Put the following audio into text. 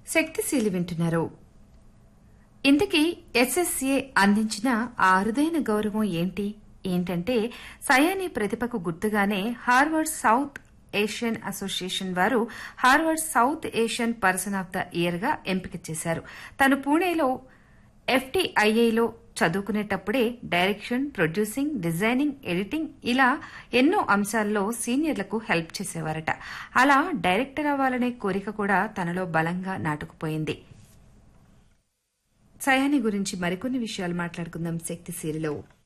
శక్తిశీలి వింటున్నారు ఇంతకీ ఎస్ఎస్ఏ అందించిన ఆ అరుదైన గౌరవం ఏంటి ఏంటంటే సయానీ ప్రతిభకు గుర్తుగానే హార్వర్డ్ సౌత్ ఏషియన్ అసోసియేషన్ వారు Harvard South Asian person of the year గా ఎంపిక చేశారు తను పూణేలో ఎఫ్టీఐఐలో చదువుకునేటప్పుడే డైరెక్షన్ ప్రొడ్యూసింగ్ డిజైనింగ్ ఎడిటింగ్ ఇలా ఎన్నో అంశాల్లో సీనియర్లకు హెల్ప్ చేసేవారట అలా డైరెక్టర్ అవ్వాలనే కోరిక కూడా తనలో బలంగా నాటుకుపోయింది సయాని గురించి మరికొన్ని విషయాలు మాట్లాడుకుందాం శక్తి సీరిలో